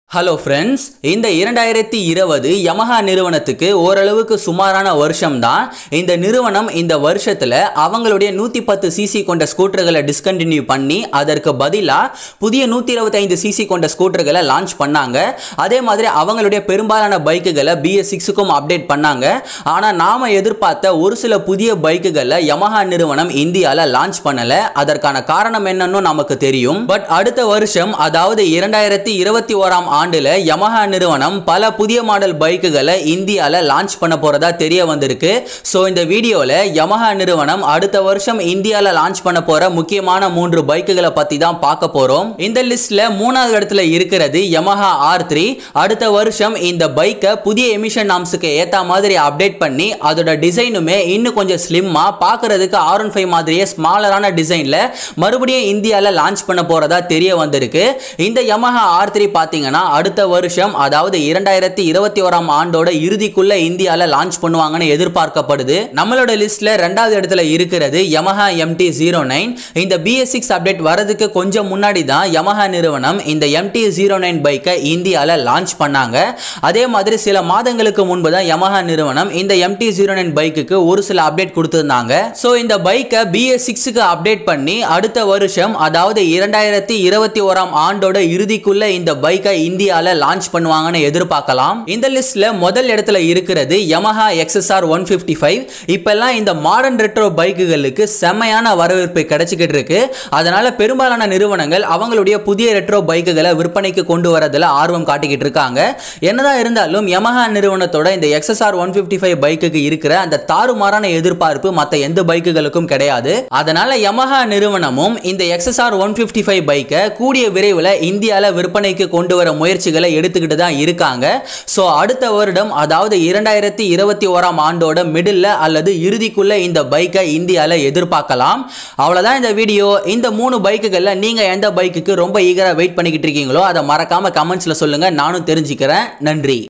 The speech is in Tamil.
ஹலோ ஃப்ரெண்ட்ஸ் இந்த இரண்டாயிரத்தி இருபது யமஹா நிறுவனத்துக்கு ஓரளவுக்கு சுமாரான வருஷம்தான் இந்த நிறுவனம் இந்த வருஷத்தில் அவங்களுடைய நூற்றி பத்து சிசி கொண்ட ஸ்கூட்டர்களை டிஸ்கண்டினியூ பண்ணி அதற்கு பதிலாக புதிய நூற்றி இருபத்தைந்து சிசி கொண்ட ஸ்கூட்டர்களை லான்ச் பண்ணாங்க அதே மாதிரி அவங்களுடைய பெரும்பாலான பைக்குகளை பிஎஸ் சிக்ஸுக்கும் அப்டேட் பண்ணாங்க ஆனால் நாம் எதிர்பார்த்த ஒரு சில புதிய பைக்குகளை யமஹா நிறுவனம் இந்தியாவில் லான்ச் பண்ணலை அதற்கான காரணம் என்னன்னு நமக்கு தெரியும் பட் அடுத்த வருஷம் அதாவது இரண்டாயிரத்தி இருபத்தி ஓராம் ஆண்டுல யமஹா நிறுவனம் பல புதிய மாடல் பைக்குகளை இந்தியாவில் லான்ச் பண்ண போறதா தெரிய வந்திருக்கு ஸோ இந்த வீடியோவில் யமஹா நிறுவனம் அடுத்த வருஷம் இந்தியாவில் லான்ச் பண்ண போற முக்கியமான மூன்று பைக்குகளை பத்தி தான் பார்க்க போறோம் இந்த லிஸ்ட்ல மூணாவது இடத்துல இருக்கிறது யமஹா ஆர் த்ரீ அடுத்த வருஷம் இந்த பைக்கை புதிய எமிஷன் நாம்ஸுக்கு ஏத்த மாதிரி அப்டேட் பண்ணி அதோட டிசைனுமே இன்னும் கொஞ்சம் ஸ்லிம்மா பார்க்கறதுக்கு ஆர் ஒன் ஃபைவ் மாதிரியே ஸ்மாலரான டிசைன்ல மறுபடியும் இந்தியாவில் லான்ச் பண்ண போறதா தெரிய வந்திருக்கு இந்த யமஹா ஆர் த்ரீ பார்த்தீங்கன்னா அடுத்த வருஷம் அதாவது இரண்டாயிரத்தி இருபத்தி ஓராம் ஆண்டோட இறுதிக்குள்ள இந்தியாவில் லான்ச் பண்ணுவாங்கன்னு எதிர்பார்க்கப்படுது நம்மளோட லிஸ்ட்ல ரெண்டாவது இடத்துல இருக்கிறது யமஹா எம்டி ஜீரோ நைன் இந்த பிஎஸ் சிக்ஸ் அப்டேட் வரதுக்கு கொஞ்சம் முன்னாடி தான் யமஹா நிறுவனம் இந்த எம்டி ஜீரோ நைன் பைக்கை இந்தியாவில் லான்ச் பண்ணாங்க அதே மாதிரி சில மாதங்களுக்கு முன்பு தான் யமஹா நிறுவனம் இந்த எம்டி ஜீரோ நைன் பைக்குக்கு ஒரு சில அப்டேட் கொடுத்திருந்தாங்க ஸோ இந்த பைக்கை பிஎஸ் சிக்ஸுக்கு அப்டேட் பண்ணி அடுத்த வருஷம் அதாவது இரண்டாயிரத்தி இருபத்தி ஓராம் ஆண்டோட இறுதிக்குள்ள இந்த பைக்கை இந்தியாவில் லான்ச் பண்ணுவாங்கன்னு எதிர்பார்க்கலாம் இந்த லிஸ்ட்ல முதல் இடத்துல இருக்கிறது Yamaha XSR one fifty five இப்பெல்லாம் இந்த மாடர்ன் ரெட்ரோ பைக்குகளுக்கு செம்மையான வரவேற்பு கிடைச்சிக்கிட்டு இருக்கு அதனால பெரும்பாலான நிறுவனங்கள் அவங்களுடைய புதிய ரெட்ரோ பைக்குகளை விற்பனைக்கு கொண்டு வரதுல ஆர்வம் காட்டிக்கிட்டு இருக்காங்க என்னதான் இருந்தாலும் யமஹா நிறுவனத்தோட இந்த எக்ஸ்எஸ்ஆர் ஒன் ஃபிஃப்டி ஃபைவ் பைக்குக்கு இருக்கிற அந்த தாறுமாறான எதிர்பார்ப்பு மற்ற எந்த பைக்குகளுக்கும் கிடையாது அதனால யமஹா நிறுவனமும் இந்த எக்ஸ்எஸ்ஆர் ஒன் ஃபிஃப்டி ஃபைவ் பைக்கை கூடிய விரைவில் இந்தியாவில் விற்பனைக்கு கொண்டு வர முயற்சிகளை எடுத்துக்கிட்டு தான் இருக்காங்க ஸோ அடுத்த வருடம் அதாவது இரண்டாயிரத்தி இருபத்தி ஓராம் ஆண்டோட மிடில் அல்லது இறுதிக்குள்ள இந்த பைக்கை இந்தியாவில் எதிர்பார்க்கலாம் அவ்வளோதான் இந்த வீடியோ இந்த மூணு பைக்குகளில் நீங்கள் எந்த பைக்குக்கு ரொம்ப ஈகராக வெயிட் பண்ணிக்கிட்டு இருக்கீங்களோ அதை மறக்காம கமெண்ட்ஸில் சொல்லுங்கள் நானும் தெரிஞ்சுக்கிறேன் நன்றி